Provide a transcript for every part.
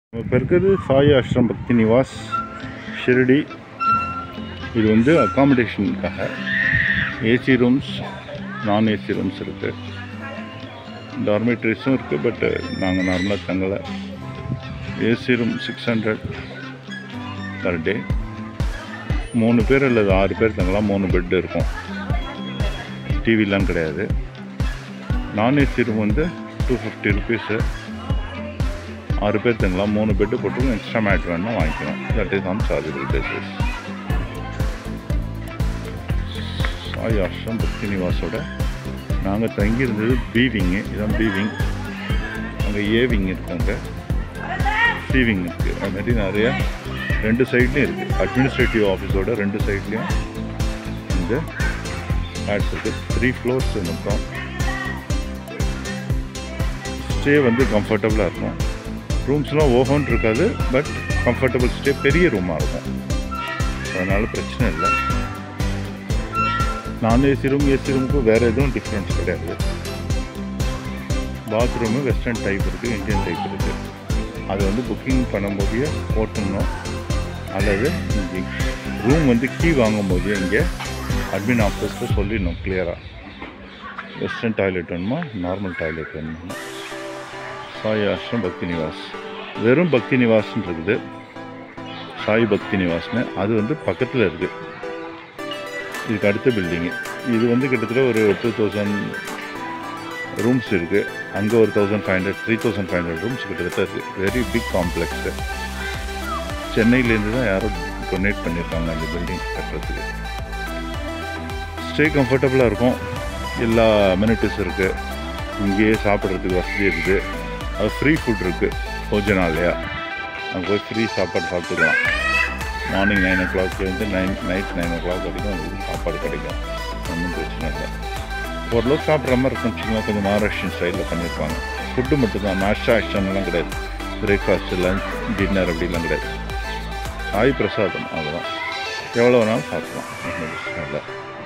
இப்போ இருக்கிறது சாய் ஆஷ்ரம் பக்தி நிவாஸ் ஷிரடி இது வந்து அக்காமடேஷனுக்காக ஏசி ரூம்ஸ் நான் ஏசி ரூம்ஸ் இருக்குது டார்மேட்ரிஸும் இருக்குது பட் நாங்கள் நார்மலாக தங்கலை AC room six hundred per day மூணு பேர் அல்லது ஆறு பேர் தங்கலாம் மூணு பெட் இருக்கும் டிவிலாம் கிடையாது நான் ஏசி ரூம் வந்து டூ ஃபிஃப்டி ருபீஸு ஆறு பேர் தங்கலாம் மூணு பெட்டு போட்டு எக்ஸ்ட்ரா மேட் வேணும்னா வாங்கிக்கணும் that is on chargeable basis Sai Ashram Bhakti நிவாஸோட நாங்கள் தங்கியிருந்தது பி விங்கு இதான் பி விங் அங்கே ஏ விங் இருக்காங்க சி விங் இருக்குது அது மாதிரி நிறைய ரெண்டு சைட்லேயும் இருக்குது அட்மினிஸ்ட்ரேட்டிவ் ஆஃபீஸோட ரெண்டு சைட்லேயும் இந்த ஃப்ளாட்ஸ் இருக்குது த்ரீ ஃப்ளோர்ஸ் மொத்தம் ஸ்டே வந்து கம்ஃபர்டபுளாக இருக்கும் ரூம்ஸ்லாம் ஓஹோன் இருக்காது பட் கம்ஃபர்டபுள் ஸ்டே பெரிய ரூமாக இருக்கும் அதனால் பிரச்சனை இல்லை நான் ஏசி ரூம் ஏசி ரூமுக்கும் வேறு எதுவும் டிஃப்ரென்ஸ் கிடையாது பாத்ரூமு வெஸ்டர்ன் டைப் இருக்குது இந்தியன் டைப் இருக்குது அது வந்து புக்கிங் பண்ணும்போதே போட்டுடணும் அல்லது ரூம் வந்து கீ வாங்கும்போது இங்கே அட்மின் ஆஃபீஸில் சொல்லிடணும் கிளியராக வெஸ்டர்ன் டாய்லெட் வேணுமா நார்மல் டாய்லெட் வேணுமா சாய் ஆஷ்ரம் பக்தி நிவாஸ் வெறும் பக்தி நிவாஸ்னு இருக்குது சாய் பக்தி நிவாஸ்னு அது வந்து பக்கத்தில் இருக்குது இதுக்கு அடுத்த பில்டிங்கு இது வந்து கிட்டத்தட்ட ஒரு டூ தௌசண்ட் ரூம்ஸ் இருக்குது அங்கே ஒரு thousand five hundred three thousand five hundred rooms கிட்டத்தட்ட இருக்குது வெரி பிக் காம்ப்ளெக்ஸு சென்னையிலேருந்து தான் யாரும் டொனேட் பண்ணியிருக்காங்க அந்த பில்டிங் கட்டுறதுக்கு ஸ்டே கம்ஃபர்டபுளாக இருக்கும் எல்லா அமெனிட்டிஸ் இருக்குது இங்கேயே சாப்பிட்றதுக்கு வசதி இருக்குது அது ஃப்ரீ ஃபுட் இருக்குது போஜனாலயா அங்கே போய் ஃப்ரீ சாப்பாடு சாப்பிட்டுக்கலாம் மார்னிங் நைன் ஓ கிளாக்லேருந்து nine night nine o'clock வரைக்கும் உங்களுக்கு சாப்பாடு கிடைக்கும் ஒன்றும் பிரச்சனை இல்லை ஓரளவுக்கு சாப்பிட்ற மாதிரி இருக்கும் வச்சுக்கலாம் கொஞ்சம் மகாராஷ்டிரன் ஸ்டைலில் பண்ணியிருப்பாங்க ஃபுட்டு மட்டும்தான் நாஷ்டா ஆக்ஷன்லாம் கிடையாது பிரேக்ஃபாஸ்ட் லஞ்ச் டின்னர் அப்படிலாம் கிடையாது சாய் பிரசாதம் அவ்வளோதான் எவ்வளோ வேணாலும் சாப்பிடலாம் ஒன்றும் பிரச்சனை இல்லை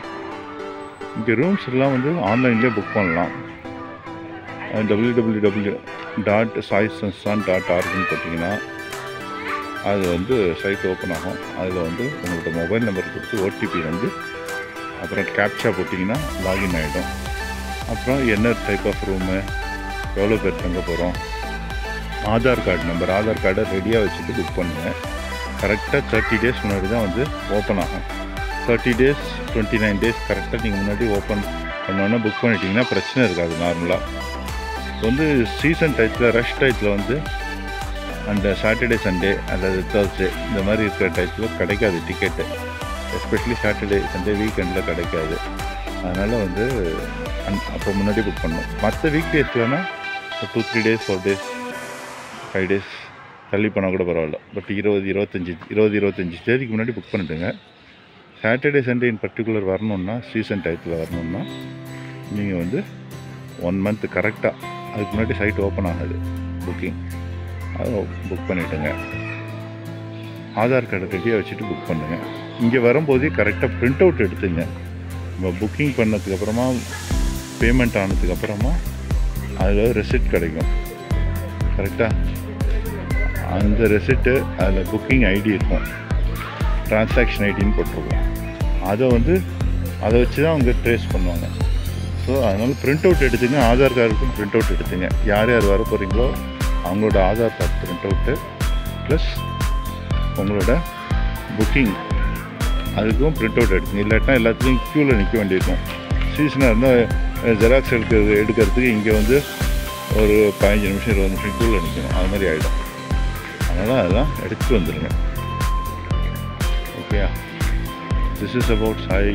இங்கே ரூம்ஸ் எல்லாம் வந்து ஆன்லைன்லேயே புக் பண்ணலாம் W W W dot Sai Sansthan dot ஆர்குன்னு போட்டிங்கன்னா அது வந்து சைட் ஓப்பன் ஆகும் அதில் வந்து உங்களோட மொபைல் நம்பர் கொடுத்து ஓடிபி வந்து அப்புறம் கேப்சா போட்டிங்கன்னா லாகின் ஆகிடும் அப்புறம் என்ன டைப் ஆஃப் ரூமு எவ்வளோ பேர் தங்க போகிறோம் ஆதார் கார்டு நம்பர் ஆதார் கார்டை ரெடியாக வச்சுட்டு புக் பண்ணுங்கள் கரெக்டாக தேர்ட்டி டேஸ் முன்னாடி தான் வந்து ஓப்பன் ஆகும் thirty days twenty nine days கரெக்டாக நீங்கள் முன்னாடி ஓப்பன் பண்ணோன்னே புக் பண்ணிட்டீங்கன்னா பிரச்சனை இருக்காது நார்மலாக வந்து சீசன் டயத்தில் ரஷ் டயத்தில் வந்து அந்த சாட்டர்டே சண்டே அல்லது தேர்ஸ்டே இந்த மாதிரி இருக்கிற டயத்தில் கிடைக்காது டிக்கெட்டு எஸ்பெஷலி சாட்டர்டே சண்டே வீக்கெண்டில் கிடைக்காது அதனால் வந்து அந் அப்போ முன்னாடி புக் பண்ணணும் மற்ற வீக் டேஸ்லனா two three days four days five days தள்ளி போனால் கூட பரவாயில்ல பட் இருபது இருபத்தஞ்சி இருபது இருபத்தஞ்சி தேதிக்கு முன்னாடி புக் பண்ணிட்டுங்க சாட்டர்டே சண்டே இன் பர்டிகுலர் வரணுன்னா சீசன் டயத்தில் வரணுன்னா நீங்கள் வந்து ஒன் மந்த் கரெக்டாக அதுக்கு முன்னாடி சைட் ஓப்பன் ஆகாது புக்கிங் அதை புக் பண்ணிவிட்டுங்க ஆதார் கார்டை ரெடியாக வச்சுட்டு புக் பண்ணுங்க இங்கே வரும்போதே கரெக்டாக பிரிண்ட் அவுட் எடுத்துங்க நம்ம புக்கிங் பண்ணதுக்கப்புறமா பேமெண்ட் ஆனதுக்கப்புறமா அதில் ரெசிப்ட் கிடைக்கும் கரெக்டாக அந்த ரெசிப்ட்டு அதில் புக்கிங் ஐடி இருக்கும் ட்ரான்சாக்ஷன் ஐடின்னு போட்டிருக்கோம் அதை வந்து அதை வச்சு தான் அவங்க ட்ரேஸ் பண்ணுவாங்க ஸோ அதனால் பிரிண்ட் அவுட் எடுத்துங்க ஆதார் கார்டுக்கும் பிரிண்ட் அவுட் எடுத்துங்க யார் யார் வர போகிறீங்களோ அவங்களோட Aadhaar card print out plus உங்களோட புக்கிங் அதுக்கும் பிரிண்ட் அவுட் எடுத்துங்க இல்லாட்டினா எல்லாத்துலேயும் க்யூவில் நிற்க வேண்டியிருக்கும் சீசனாக இருந்தால் ஜெராக்ஸ் எடுக்கிறது எடுக்கிறதுக்கு இங்கே வந்து ஒரு பதினஞ்சு நிமிஷம் இருபது நிமிஷம் க்யூவில் நிற்கணும் அது மாதிரி ஆகிடும் அதனால் அதெல்லாம் எடுத்துகிட்டு வந்துடுங்க ஓகேயா this is about Sai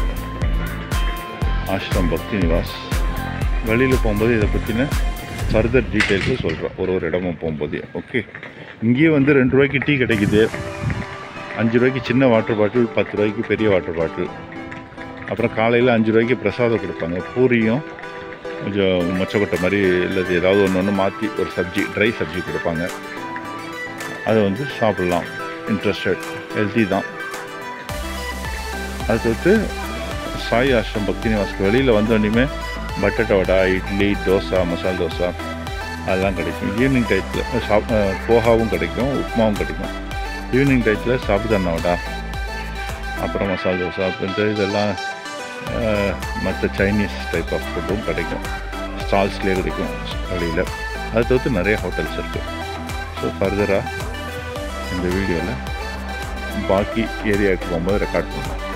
Ashram Bhakti Niwas வெளியில் போகும்போது இதை பற்றின ஃபர்தர் டீட்டெயில்ஸு சொல்கிறேன் ஒரு ஒரு இடமும் போகும்போதே ஓகே இங்கேயே வந்து ரெண்டு ரூபாய்க்கு டீ கிடைக்குது அஞ்சு ரூபாய்க்கு சின்ன வாட்டர் பாட்டில் பத்து ரூபாய்க்கு பெரிய வாட்டர் பாட்டில் அப்புறம் காலையில் அஞ்சு ரூபாய்க்கு பிரசாதம் கொடுப்பாங்க பூரியும் கொஞ்சம் மொச்சக்கொட்டை மாதிரி இல்லது ஏதாவது ஒன்று ஒன்று மாற்றி ஒரு சப்ஜி ட்ரை சப்ஜி கொடுப்பாங்க அதை வந்து சாப்பிட்லாம் இன்ட்ரெஸ்டட் ஹெல்த்தி தான் அது தவிர்த்து சாய் ஆஷ்ரம் பக்தி நிவாஸ்க்கு வெளியில் வந்தோடனே பட்டட்டை வடை இட்லி தோசை மசால் தோசை அதெல்லாம் கிடைக்கும் ஈவினிங் டயத்தில் சாப் போகாவும் கிடைக்கும் உப்புமாவும் கிடைக்கும் ஈவினிங் டயத்தில் சாப்பிதானா வடா அப்புறம் மசாலா தோசை அப்படின்ட்டு இதெல்லாம் மற்ற சைனீஸ் டைப் ஆஃப் ஃபுட்டும் கிடைக்கும் ஸ்டால்ஸ்லேயே கிடைக்கும் வழியில் அதை தவிர்த்து நிறைய ஹோட்டல்ஸ் இருக்குது ஸோ ஃபர்தராக இந்த வீடியோவில் பாக்கி ஏரியாவுக்கு போகும்போது ரெக்கார்ட் பண்ணுவோம்